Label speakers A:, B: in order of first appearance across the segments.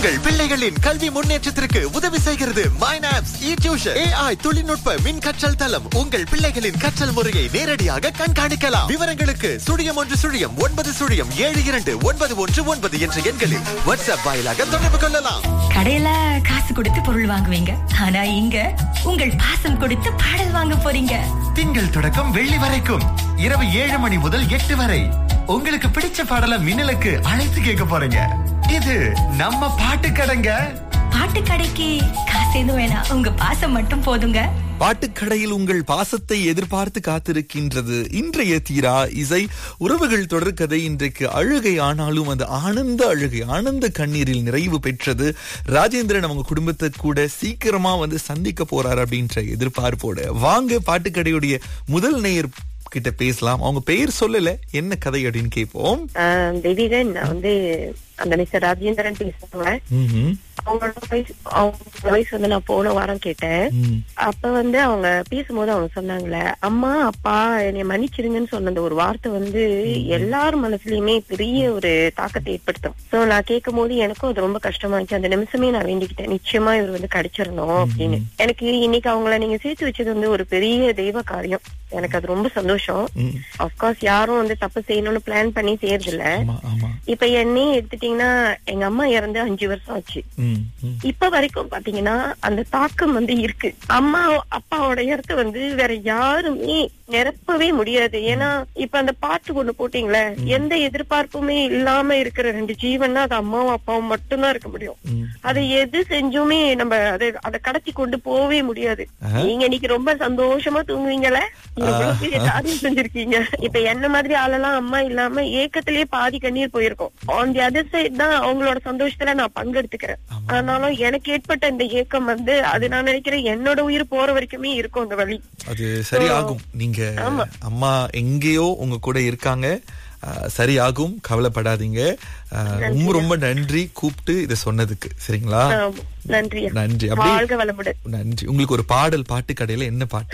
A: உங்கள் பிள்ளைகளின் கல்வி முன்னேற்றத்திற்கு உதவி செய்கிறது மைனாப்ஸ் இ டியூஷன் ஏஐ தொழில்நுட்ப மின் கற்றல் தளம் உங்கள் பிள்ளைகளின் கற்றல் முறையை நேரடியாக கண்காணிக்கலாம் விவரங்களுக்கு சுழியம் ஒன்று சுழியம் ஒன்பது சுழியம் ஏழு இரண்டு ஒன்பது ஒன்று ஒன்பது என்ற எண்களில் வாட்ஸ்அப் வாயிலாக தொடர்பு கொள்ளலாம்
B: கடையில காசு கொடுத்து பொருள் வாங்குவீங்க ஆனா இங்க உங்கள் பாசம் கொடுத்து பாடல் வாங்க போறீங்க
C: திங்கள் தொடக்கம் வெள்ளி வரைக்கும் இரவு ஏழு மணி முதல் எட்டு வரை உங்களுக்கு பிடிச்ச பாடல மின்னலுக்கு அழைத்து கேட்க போறீங்க இது நம்ம பாட்டு கடைங்க
B: பாட்டு கடைக்கு காசு எதுவும் வேணாம் உங்க பாசம் மட்டும் போதுங்க
D: பாட்டுக்கடையில் உங்கள் பாசத்தை எதிர்பார்த்து காத்திருக்கின்றது இன்றைய தீரா இசை உறவுகள் தொடர்கதை இன்றைக்கு அழுகை ஆனாலும் அந்த ஆனந்த அழுகை ஆனந்த கண்ணீரில் நிறைவு பெற்றது ராஜேந்திரன் அவங்க குடும்பத்தை கூட சீக்கிரமா வந்து சந்திக்க போறார் அப்படின்ற எதிர்பார்ப்போட வாங்க பாட்டுக்கடையுடைய முதல் நேயர் கிட்ட பேசலாம் அவங்க பெயர் சொல்லல என்ன கதை அப்படின்னு கேட்போம்
E: ஆஹ் தெய்வீகன் நான் வந்து அந்த மிஸ்டர் ராஜேந்திரன் பேசுறாங்க
D: ம்ஹும்.
E: அவங்களோட வயசு அவங்க வயசு வந்து நான் போன வாரம் கேட்டேன்
D: ம்.
E: அப்ப வந்து அவங்க பேசும்போது அவங்க சொன்னாங்களே அம்மா அப்பா என்னை மன்னிச்சிருங்கன்னு சொன்ன அந்த ஒரு வார்த்தை வந்து எல்லார் மனசுலயுமே பெரிய ஒரு தாக்கத்தை ஏற்படுத்தும் சோ நான் கேட்கும் போது எனக்கும் அது ரொம்ப கஷ்டமா இருந்துச்சு அந்த நிமிஷமே நான் வேண்டிக்கிட்டேன் நிச்சயமா இவர் வந்து கிடைச்சிடணும் அப்படின்னு எனக்கு இன்னைக்கு அவங்கள நீங்க சேர்த்து வச்சது வந்து ஒரு பெரிய தெய்வ காரியம் எனக்கு அது ரொம்ப சந்தோஷம்
D: ம்.
E: அப்கோர்ஸ் யாரும் வந்து தப்பு செய்யணும்னு பிளான் பண்ணி செய்யறது இல்ல
D: ஆமா ஆமா
E: இப்ப என்னையே எடுத்துட்டீங்கன்னா எங்க அம்மா இறந்து அஞ்சு வருஷம் ஆச்சு
D: ம், ம்.
E: இப்ப வரைக்கும் பாத்தீங்கன்னா அந்த தாக்கம் வந்து இருக்கு அம்மா அப்பாவோட இடத்த வந்து வேற யாருமே நிரப்பவே முடியாது ஏன்னா இப்ப அந்த பாட்டு ஒண்ணு போட்டீங்களே எந்த எதிர்பார்ப்புமே இல்லாம இருக்கிற ரெண்டு ஜீவன்னா அது அம்மாவும் அப்பாவும் மட்டும்தான் இருக்க முடியும்
D: ம்.
E: அதை எது செஞ்சுமே நம்ம அதை அதை கடத்தி கொண்டு போகவே முடியாது நீங்க இன்னைக்கு ரொம்ப சந்தோஷமா தூங்குவீங்கல்ல எவ்வளவு பெரிய காரியம் செஞ்சிருக்கீங்க இப்ப என்ன மாதிரி ஆளெல்லாம் அம்மா இல்லாம ஏக்கத்திலேயே பாதி கண்ணீர் போயிருக்கும் ஆன் தி அதர் சைட் தான் அவங்களோட சந்தோஷத்துல நான் பங்கெடுத்துக்கிறேன் ஆனாலும் எனக்கு ஏற்பட்ட இந்த ஏக்கம் வந்து அது நான் நினைக்கிறேன் என்னோட உயிர் போற வரைக்குமே இருக்கும் அந்த வழி
D: அது சரியாகும் நீங்க அம்மா எங்கேயோ உங்க கூட இருக்காங்க அஹ், சரியாகும் கவலைப்படாதீங்க அஹ், ரொம்ப ரொம்ப நன்றி கூப்பிட்டு இத சொன்னதுக்கு சரிங்களா
E: ஆம். நன்றி
D: நன்றி அப்படியே
E: வாழ்க வளமுடன்
D: நன்றி உங்களுக்கு ஒரு பாடல் பாட்டு கடையில என்ன பாட்டு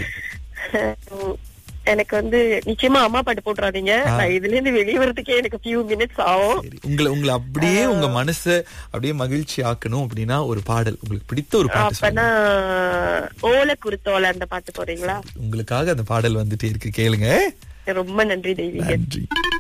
E: எனக்கு வந்து நிச்சயமா அம்மா பாட்டு போட்டுறாதீங்க நான் இதுல இருந்து வெளியே வரதுக்கே எனக்கு ஃபியூ மினிட்ஸ் ஆகும்
D: சரி உங்களை உங்களை அப்படியே உங்க மனச அப்படியே மகிழ்ச்சி ஆக்கணும் அப்படின்னா ஒரு பாடல் உங்களுக்கு பிடித்த ஒரு பாட்டு சொல்லுங்க
E: அப்பனா ஓல குருத்தோல அந்த பாட்டு போறீங்களா
D: உங்களுக்காக அந்த பாடல் வந்துட்டே இருக்கு கேளுங்க
E: ரொம்ப நன்றி தெய்வீக
D: நன்றி